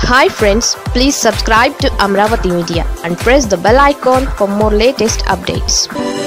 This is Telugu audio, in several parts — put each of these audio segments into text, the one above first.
hi friends please subscribe to Amaravati media and press the bell icon for more latest updates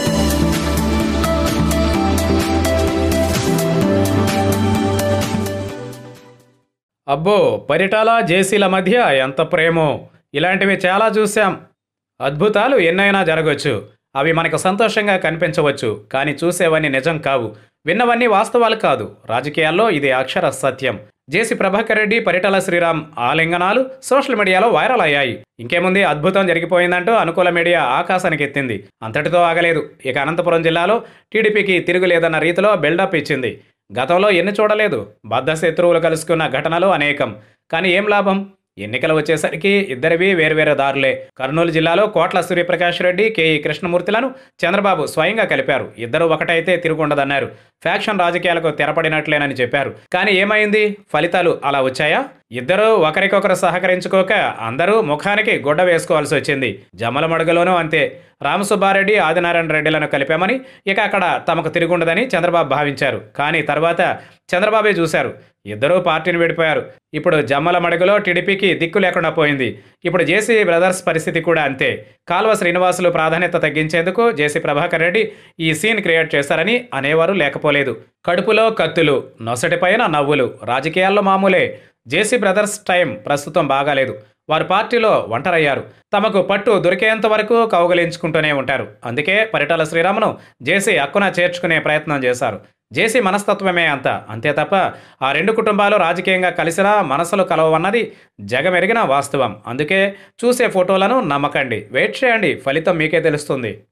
అబ్బో పరిటాల జేసీల మధ్య ఎంత ప్రేమో ఇలాంటివి చాలా చూశాం అద్భుతాలు ఎన్నైనా జరగవచ్చు అవి మనకు సంతోషంగా కనిపించవచ్చు కానీ చూసేవన్నీ నిజం కావు విన్నవన్నీ వాస్తవాలు కాదు రాజకీయాల్లో ఇది అక్షర సత్యం జేసీ ప్రభాకర్ రెడ్డి పరిటాల శ్రీరామ్ ఆలింగనాలు సోషల్ మీడియాలో వైరల్ అయ్యాయి ఇంకేముంది అద్భుతం జరిగిపోయిందంటూ అనుకూల మీడియా ఆకాశానికి ఎత్తింది అంతటితో ఆగలేదు ఇక అనంతపురం జిల్లాలో టీడీపీకి తిరుగులేదన్న రీతిలో బిల్డప్ ఇచ్చింది గతంలో ఎన్ని చూడలేదు బద్ధ శత్రువులు కలుసుకున్న ఘటనలు అనేకం కానీ ఏం లాభం ఎన్నికలు వచ్చేసరికి ఇద్దరివి వేర్వేరు దారులే కర్నూలు జిల్లాలో కోట్ల సూర్యప్రకాష్ రెడ్డి కేఈ కృష్ణమూర్తిలను చంద్రబాబు స్వయంగా కలిపారు ఇద్దరు ఒకటైతే తిరుగుండదన్నారు ఫ్యాక్షన్ రాజకీయాలకు తెరపడినట్లేనని చెప్పారు కానీ ఏమైంది ఫలితాలు అలా వచ్చాయా ఇద్దరు ఒకరికొకరు సహకరించుకోక అందరూ ముఖానికి గుడ్డ వేసుకోవాల్సి వచ్చింది జమ్మల మడుగులోనూ అంతే రామసుబ్బారెడ్డి ఆదినారాయణ రెడ్డిలను కలిపామని ఇక అక్కడ తమకు తిరుగుండదని చంద్రబాబు భావించారు కానీ తర్వాత చంద్రబాబే చూశారు ఇద్దరూ పార్టీని విడిపోయారు ఇప్పుడు జమ్మల మడుగులో టీడీపీకి దిక్కు లేకుండా పోయింది ఇప్పుడు జేసీ బ్రదర్స్ పరిస్థితి కూడా అంతే కాల్వ శ్రీనివాసులు ప్రాధాన్యత తగ్గించేందుకు జేసీ ప్రభాకర్ రెడ్డి ఈ సీన్ క్రియేట్ చేశారని అనేవారు లేకపోలేదు కడుపులో కత్తులు నొసటిపైన నవ్వులు రాజకీయాల్లో మామూలే జేసీ బ్రదర్స్ టైం ప్రస్తుతం బాగాలేదు వారు పార్టీలో ఒంటరయ్యారు తమకు పట్టు దొరికేంత వరకు కౌగలించుకుంటూనే ఉంటారు అందుకే పరిటాల శ్రీరామును జేసీ హక్కున చేర్చుకునే ప్రయత్నం చేశారు జేసీ మనస్తత్వమే అంత అంతే తప్ప ఆ రెండు కుటుంబాలు రాజకీయంగా కలిసినా మనసులు కలవన్నది జగమెరిగిన వాస్తవం అందుకే చూసే ఫోటోలను నమ్మకండి వెయిట్ చేయండి ఫలితం మీకే తెలుస్తుంది